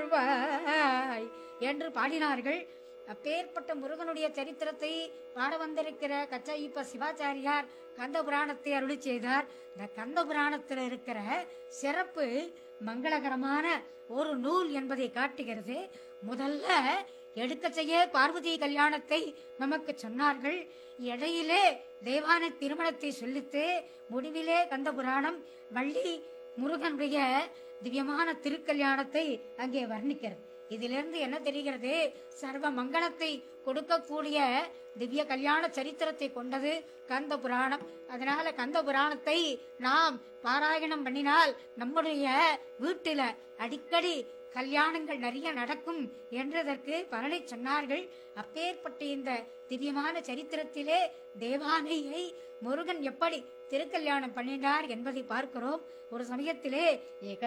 தருவாய் என்று பாடினார்கள் அப்பேற்பட்ட முருகனுடைய சரித்திரத்தை பாட வந்திருக்கிற கச்சையப்ப சிவாச்சாரியார் கந்த புராணத்தை அருளி செய்தார் இந்த கந்த புராணத்தில் இருக்கிற சிறப்பு மங்களகரமான ஒரு நூல் என்பதை காட்டுகிறது முதல்ல எடுக்க செய்ய பார்வதி கல்யாணத்தை நமக்கு சொன்னார்கள் இடையிலே தேவான திருமணத்தை சொல்லித்து முடிவிலே கந்த புராணம் வள்ளி முருகனுடைய திவ்யமான திருக்கல்யாணத்தை அங்கே வர்ணிக்கிறது இதிலிருந்து என்ன தெரிகிறது சர்வ மங்களத்தை கொடுக்கக்கூடிய திவ்ய கல்யாண சரித்திரத்தை கொண்டது கந்த புராணம் அதனால கந்த புராணத்தை நாம் பாராயணம் பண்ணினால் நம்முடைய வீட்டில அடிக்கடி கல்யாணங்கள் நிறைய நடக்கும் என்றதற்கு பலனை சொன்னார்கள் அப்பேற்பட்ட இந்த திவ்யமான சரித்திரத்திலே தேவானையை முருகன் எப்படி திருக்கல்யாணம் பண்ணினார் என்பதை பார்க்கிறோம் ஒரு சமயத்திலே ஏக